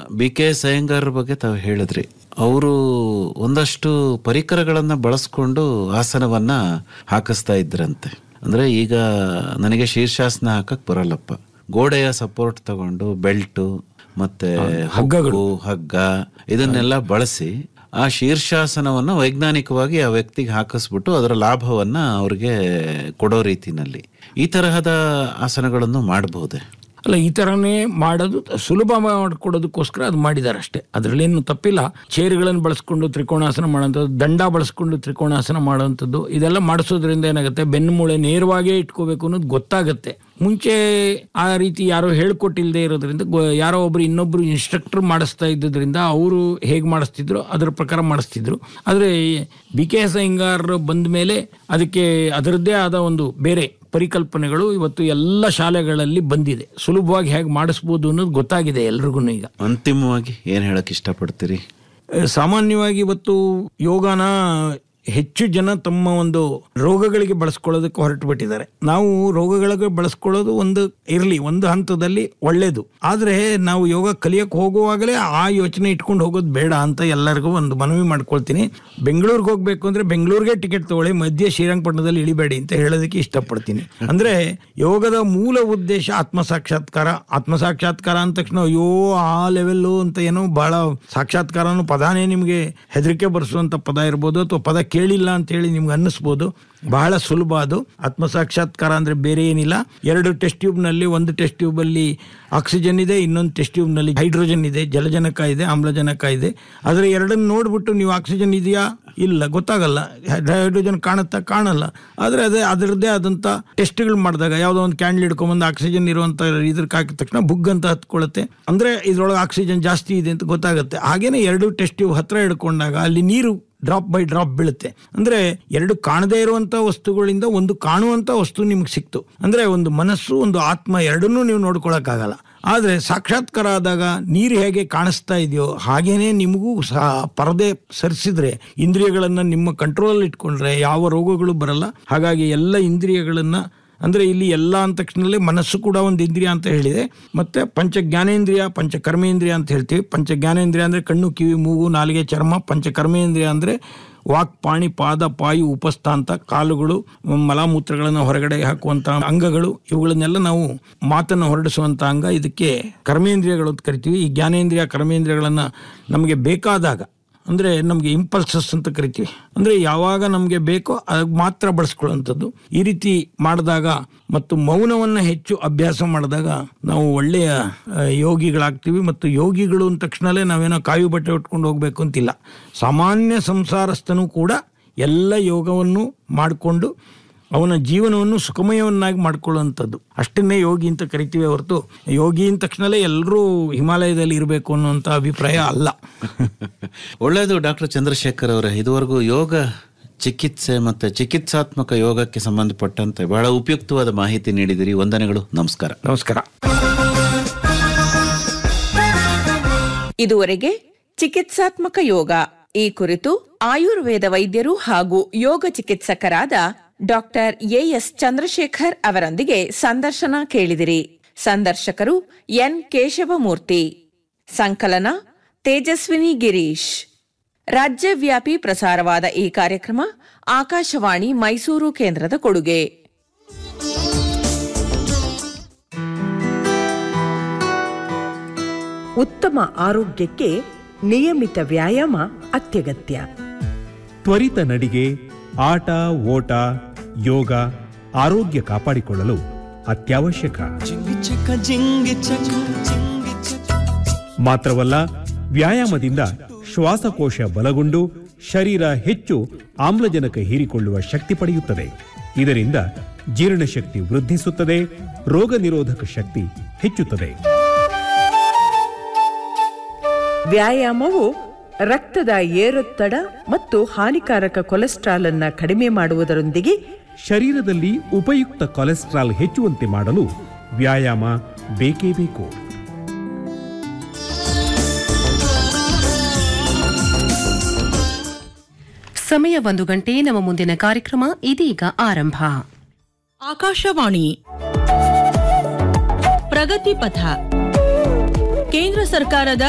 B K ಸಯ್ಯಂಗಾರ್ ಬಗ್ಗೆ ತಾವು ಹೇಳಿದ್ರಿ ಅವರು ಒಂದಷ್ಟು ಪರಿಕರಗಳನ್ನ ಬಳಸ್ಕೊಂಡು ಆಸನವನ್ನ ಹಾಕಿಸ್ತಾ ಇದ್ರಂತೆ ಅಂದ್ರೆ ಈಗ ನನಗೆ ಶೀರ್ಷಾಸನ ಹಾಕಕ್ ಬರಲ್ಲಪ್ಪ ಗೋಡೆಯ ಸಪೋರ್ಟ್ ತಗೊಂಡು ಬೆಲ್ಟು ಮತ್ತೆ ಹಗ್ಗಗಳು ಹಗ್ಗ ಇದನ್ನೆಲ್ಲ ಬಳಸಿ ಆ ಶೀರ್ಷಾಸನವನ್ನು ವೈಜ್ಞಾನಿಕವಾಗಿ ಆ ವ್ಯಕ್ತಿಗೆ ಹಾಕಿಸ್ಬಿಟ್ಟು ಅದರ ಲಾಭವನ್ನ ಅವ್ರಿಗೆ ಕೊಡೋ ರೀತಿನಲ್ಲಿ ಈ ತರಹದ ಆಸನಗಳನ್ನು ಮಾಡಬಹುದೇ ಅಲ್ಲ ಈ ಥರನೇ ಮಾಡೋದು ಸುಲಭ ಮಾಡಿಕೊಡೋದಕ್ಕೋಸ್ಕರ ಅದು ಮಾಡಿದ್ದಾರೆ ಅಷ್ಟೇ ಅದರಲ್ಲೇನು ತಪ್ಪಿಲ್ಲ ಚೇರ್ಗಳನ್ನು ಬಳಸ್ಕೊಂಡು ತ್ರಿಕೋಣಾಸನ ಮಾಡೋಂಥದ್ದು ದಂಡ ಬಳಸ್ಕೊಂಡು ತ್ರಿಕೋಣಾಸನ ಮಾಡೋವಂಥದ್ದು ಇದೆಲ್ಲ ಮಾಡಿಸೋದ್ರಿಂದ ಏನಾಗುತ್ತೆ ಬೆನ್ನು ಮೂಳೆ ನೇರವಾಗೇ ಇಟ್ಕೋಬೇಕು ಅನ್ನೋದು ಗೊತ್ತಾಗುತ್ತೆ ಮುಂಚೆ ಆ ರೀತಿ ಯಾರೋ ಹೇಳ್ಕೊಟ್ಟಿಲ್ಲದೆ ಇರೋದ್ರಿಂದ ಗೊ- ಯಾರೋ ಒಬ್ರು ಇನ್ನೊಬ್ರು ಇನ್ಸ್ಟ್ರಕ್ಟರ್ ಮಾಡಿಸ್ತಾ ಇದ್ದದ್ರಿಂದ ಅವರು ಹೇಗೆ ಮಾಡಿಸ್ತಿದ್ರು ಅದರ ಪ್ರಕಾರ ಮಾಡಿಸ್ತಿದ್ರು ಆದರೆ ಬಿ ಕೆ ಎಸ್ ಅಯ್ಯಂಗಾರ್ ಬಂದ ಮೇಲೆ ಅದಕ್ಕೆ ಅದರದ್ದೇ ಆದ ಒಂದು ಬೇರೆ ಪರಿಕಲ್ಪನೆಗಳು ಇವತ್ತು ಎಲ್ಲ ಶಾಲೆಗಳಲ್ಲಿ ಬಂದಿದೆ ಸುಲಭವಾಗಿ ಹೇಗೆ ಮಾಡಿಸ್ಬೋದು ಅನ್ನೋದು ಗೊತ್ತಾಗಿದೆ ಎಲ್ರಿಗೂ ಈಗ ಅಂತಿಮವಾಗಿ ಏನ್ ಹೇಳಕ್ ಇಷ್ಟಪಡ್ತೀರಿ ಅಹ್, ಸಾಮಾನ್ಯವಾಗಿ ಇವತ್ತು ಯೋಗನ ಹೆಚ್ಚು ಜನ ತಮ್ಮ ಒಂದು ರೋಗಗಳಿಗೆ ಬಳಸ್ಕೊಳ್ಳೋದಕ್ಕೆ ಹೊರಟು ಬಿಟ್ಟಿದ್ದಾರೆ ನಾವು ರೋಗಗಳಿಗೆ ಬಳಸ್ಕೊಳ್ಳೋದು ಒಂದು ಇರಲಿ ಒಂದು ಹಂತದಲ್ಲಿ ಒಳ್ಳೇದು ಆದರೆ ನಾವು ಯೋಗ ಕಲಿಯಕ್ಕೆ ಹೋಗುವಾಗಲೇ ಆ ಯೋಚನೆ ಇಟ್ಕೊಂಡು ಹೋಗೋದು ಬೇಡ ಅಂತ ಎಲ್ಲರಿಗೂ ಒಂದು ಮನವಿ ಮಾಡ್ಕೊಳ್ತೀನಿ ಬೆಂಗಳೂರಿಗೆ ಹೋಗ್ಬೇಕು ಅಂದ್ರೆ ಬೆಂಗಳೂರಿಗೆ ಟಿಕೆಟ್ ತಗೊಳ್ಳಿ ಮಧ್ಯೆ ಶ್ರೀರಂಗಪಟ್ಟಣದಲ್ಲಿ ಇಳಿಬೇಡಿ ಅಂತ ಹೇಳೋದಕ್ಕೆ ಇಷ್ಟಪಡ್ತೀನಿ ಅಂದ್ರೆ ಯೋಗದ ಮೂಲ ಉದ್ದೇಶ ಆತ್ಮ ಸಾಕ್ಷಾತ್ಕಾರ ಆತ್ಮ ಸಾಕ್ಷಾತ್ಕಾರ ಅಂದ ತಕ್ಷಣ ಅಯ್ಯೋ ಆ ಲೆವೆಲ್ಲು ಅಂತ ಏನೋ ಬಹಳ ಸಾಕ್ಷಾತ್ಕಾರ ಅನ್ನೋ ಪದಾನೇ ನಿಮಗೆ ಹೆದರಿಕೆ ಬರೆಸುವಂತ ಪದ ಇರ್ಬೋದು ಅಥವಾ ಪದ ಕೇಳಿಲ್ಲ ಅಂತ ಹೇಳಿ ನಿಮ್ಗೆ ಅನ್ನಿಸ್ಬೋದು ಬಹಳ ಸುಲಭ ಅದು ಆತ್ಮ ಸಾಕ್ಷಾತ್ಕಾರ ಅಂದ್ರೆ ಬೇರೆ ಏನಿಲ್ಲ ಎರಡು ಟೆಸ್ಟ್ ಟ್ಯೂಬ್ ನಲ್ಲಿ ಒಂದು ಟೆಸ್ಟ್ ಟ್ಯೂಬ್ ಅಲ್ಲಿ ಆಕ್ಸಿಜನ್ ಇದೆ ಇನ್ನೊಂದು ಟೆಸ್ಟ್ ಟ್ಯೂಬ್ ನಲ್ಲಿ ಹೈಡ್ರೋಜನ್ ಇದೆ ಜಲಜನಕ ಇದೆ ಆಮ್ಲಜನಕ ಇದೆ ಆದ್ರೆ ಎರಡನ್ನು ನೋಡ್ಬಿಟ್ಟು ನೀವು ಆಕ್ಸಿಜನ್ ಇದೆಯಾ ಇಲ್ಲ ಗೊತ್ತಾಗಲ್ಲ ಹೈಡ್ರೋಜನ್ ಕಾಣುತ್ತಾ ಕಾಣಲ್ಲ ಆದ್ರೆ ಅದೇ ಅದರದ್ದೇ ಆದಂತ ಟೆಸ್ಟ್ಗಳು ಮಾಡಿದಾಗ ಯಾವುದೋ ಒಂದು ಕ್ಯಾಂಡಲ್ ಹಿಡ್ಕೊಂಬಂದು ಆಕ್ಸಿಜನ್ ಇರುವಂತ ಇದ್ರಕ್ಕೆ ಹಾಕಿದ ತಕ್ಷಣ ಬುಗ್ ಅಂತ ಹತ್ಕೊಳ್ಳುತ್ತೆ ಅಂದ್ರೆ ಇದ್ರೊಳಗೆ ಆಕ್ಸಿಜನ್ ಜಾಸ್ತಿ ಇದೆ ಅಂತ ಗೊತ್ತಾಗುತ್ತೆ ಹಾಗೇನೆ ಎರಡು ಟೆಸ್ಟ್ ಟ್ಯೂಬ್ ಹತ್ರ ಹಿಡ್ಕೊಂಡಾಗ ಅಲ್ಲಿ ನೀರು ಡ್ರಾಪ್ ಬೈ ಡ್ರಾಪ್ ಬೀಳುತ್ತೆ ಅಂದ್ರೆ ಎರಡು ಕಾಣದೇ ಇರುವಂತ ವಸ್ತುಗಳಿಂದ ಒಂದು ಕಾಣುವಂತ ವಸ್ತು ನಿಮ್ಗೆ ಸಿಕ್ತು ಅಂದ್ರೆ ಒಂದು ಮನಸ್ಸು ಒಂದು ಆತ್ಮ ಎರಡನ್ನೂ ನೀವು ನೋಡ್ಕೊಳಕ್ಕಾಗಲ್ಲ ಆದ್ರೆ ಸಾಕ್ಷಾತ್ಕಾರ ಆದಾಗ ನೀರು ಹೇಗೆ ಕಾಣಿಸ್ತಾ ಇದೆಯೋ ಹಾಗೇನೆ ನಿಮಗೂ ಸಹ ಪರದೆ ಸರಿಸಿದ್ರೆ ಇಂದ್ರಿಯಗಳನ್ನ ನಿಮ್ಮ ಕಂಟ್ರೋಲ್ ಇಟ್ಕೊಂಡ್ರೆ ಯಾವ ರೋಗಗಳು ಬರಲ್ಲ ಹಾಗಾಗಿ ಎಲ್ಲ ಇಂದ್ರಿಯಗಳನ್ನ ಅಂದ್ರೆ ಇಲ್ಲಿ ಎಲ್ಲ ಅಂದ ತಕ್ಷಣದಲ್ಲೇ ಮನಸ್ಸು ಕೂಡ ಒಂದು ಇಂದ್ರಿಯ ಅಂತ ಹೇಳಿದೆ ಮತ್ತೆ ಪಂಚ ಜ್ಞಾನೇಂದ್ರಿಯ ಪಂಚ ಕರ್ಮೇಂದ್ರಿಯ ಅಂತ ಹೇಳ್ತೀವಿ ಪಂಚ ಜ್ಞಾನೇಂದ್ರಿಯ ಅಂದ್ರೆ ಕಣ್ಣು ಕಿವಿ ಮೂಗು ನಾಲಿಗೆ ಚರ್ಮ ಪಂಚ ಕರ್ಮೇಂದ್ರಿಯ ಅಂದ್ರೆ ವಾಕ್ ಪಾಣಿ ಪಾದ ಪಾಯು ಉಪಸ್ಥಾಂತ ಕಾಲುಗಳು ಮಲಾಮೂತ್ರಗಳನ್ನು ಹೊರಗಡೆ ಹಾಕುವಂತ ಅಂಗಗಳು ಇವುಗಳನ್ನೆಲ್ಲ ನಾವು ಮಾತನ್ನು ಹೊರಡಿಸುವಂತ ಅಂಗ ಇದಕ್ಕೆ ಕರ್ಮೇಂದ್ರಿಯಗಳು ಅಂತ ಕರಿತೀವಿ ಈ ಜ್ಞಾನೇಂದ್ರಿಯ ಕರ್ಮೇಂದ್ರಿಯಗಳನ್ನ ನಮಗೆ ಬೇಕಾದಾಗ ಅಂದರೆ ನಮಗೆ ಇಂಪಲ್ಸಸ್ ಅಂತ ಕರಿತೀವಿ ಅಂದರೆ ಯಾವಾಗ ನಮಗೆ ಬೇಕೋ ಅದಕ್ಕೆ ಮಾತ್ರ ಬಳಸ್ಕೊಳ್ಳುವಂಥದ್ದು ಈ ರೀತಿ ಮಾಡಿದಾಗ ಮತ್ತು ಮೌನವನ್ನು ಹೆಚ್ಚು ಅಭ್ಯಾಸ ಮಾಡಿದಾಗ ನಾವು ಒಳ್ಳೆಯ ಆ, ಯೋಗಿಗಳಾಗ್ತೀವಿ ಮತ್ತು ಯೋಗಿಗಳು ಅಂದ ತಕ್ಷಣಲೇ ನಾವೇನೋ ಕಾಯು ಬಟ್ಟೆ ಉಟ್ಕೊಂಡು ಹೋಗ್ಬೇಕು ಅಂತಿಲ್ಲ ಸಾಮಾನ್ಯ ಸಂಸಾರಸ್ಥನೂ ಕೂಡ ಎಲ್ಲ ಯೋಗವನ್ನು ಮಾಡಿಕೊಂಡು ಅವನ ಜೀವನವನ್ನು ಸುಖಮಯವನ್ನಾಗಿ ಮಾಡ್ಕೊಳ್ಳುವಂಥದ್ದು ಅಷ್ಟನ್ನೇ ಯೋಗಿ ಅಂತ ಕರಿತೀವಿ ಹೊರತು ಯೋಗಿ ಅಂದ ತಕ್ಷಣಲೇ ಎಲ್ಲರೂ ಹಿಮಾಲಯದಲ್ಲಿ ಇರಬೇಕು ಅನ್ನುವಂಥ ಅಭಿಪ್ರಾಯ ಅಲ್ಲ ಒಳ್ಳೆಯದು ಡಾಕ್ಟರ್ ಚಂದ್ರಶೇಖರ್ ಅವರೇ ಇದುವರೆಗೂ ಯೋಗ ಚಿಕಿತ್ಸೆ ಮತ್ತೆ ಚಿಕಿತ್ಸಾತ್ಮಕ ಯೋಗಕ್ಕೆ ಸಂಬಂಧಪಟ್ಟಂತೆ ಬಹಳ ಉಪಯುಕ್ತವಾದ ಮಾಹಿತಿ ನೀಡಿದಿರಿ ವಂದನೆಗಳು ನಮಸ್ಕಾರ ನಮಸ್ಕಾರ ಇದುವರೆಗೆ ಚಿಕಿತ್ಸಾತ್ಮಕ ಯೋಗ ಈ ಕುರಿತು ಆಯುರ್ವೇದ ವೈದ್ಯರು ಹಾಗೂ ಯೋಗ ಚಿಕಿತ್ಸಕರಾದ ಡಾಕ್ಟರ್ ಎಎಸ್ ಚಂದ್ರಶೇಖರ್ ಅವರೊಂದಿಗೆ ಸಂದರ್ಶನ ಕೇಳಿದಿರಿ ಸಂದರ್ಶಕರು ಎನ್ ಕೇಶವಮೂರ್ತಿ ಸಂಕಲನ ತೇಜಸ್ವಿನಿ ಗಿರೀಶ್ ರಾಜ್ಯವ್ಯಾಪಿ ಪ್ರಸಾರವಾದ ಈ ಕಾರ್ಯಕ್ರಮ ಆಕಾಶವಾಣಿ ಮೈಸೂರು ಕೇಂದ್ರದ ಕೊಡುಗೆ ಉತ್ತಮ ಆರೋಗ್ಯಕ್ಕೆ ನಿಯಮಿತ ವ್ಯಾಯಾಮ ಅತ್ಯಗತ್ಯ ತ್ವರಿತ ನಡಿಗೆ ಆಟ ಓಟ ಯೋಗ ಆರೋಗ್ಯ ಕಾಪಾಡಿಕೊಳ್ಳಲು ಅತ್ಯವಶ್ಯಕ ಮಾತ್ರವಲ್ಲ ವ್ಯಾಯಾಮದಿಂದ ಶ್ವಾಸಕೋಶ ಬಲಗೊಂಡು ಶರೀರ ಹೆಚ್ಚು ಆಮ್ಲಜನಕ ಹೀರಿಕೊಳ್ಳುವ ಶಕ್ತಿ ಪಡೆಯುತ್ತದೆ ಇದರಿಂದ ಜೀರ್ಣಶಕ್ತಿ ವೃದ್ಧಿಸುತ್ತದೆ ರೋಗ ನಿರೋಧಕ ಶಕ್ತಿ ಹೆಚ್ಚುತ್ತದೆ ವ್ಯಾಯಾಮವು ರಕ್ತದ ಏರೊತ್ತಡ ಮತ್ತು ಹಾನಿಕಾರಕ ಕೊಲೆಸ್ಟ್ರಾಲ್ ಅನ್ನ ಕಡಿಮೆ ಮಾಡುವುದರೊಂದಿಗೆ ಶರೀರದಲ್ಲಿ ಉಪಯುಕ್ತ ಕೊಲೆಸ್ಟ್ರಾಲ್ ಹೆಚ್ಚುವಂತೆ ಮಾಡಲು ವ್ಯಾಯಾಮ ಬೇಕೇ ಬೇಕು ಸಮಯ ಒಂದು ಗಂಟೆ ನಮ್ಮ ಮುಂದಿನ ಕಾರ್ಯಕ್ರಮ ಇದೀಗ ಆರಂಭ ಆಕಾಶವಾಣಿ ಪ್ರಗತಿ ಪಥ ಕೇಂದ್ರ ಸರ್ಕಾರದ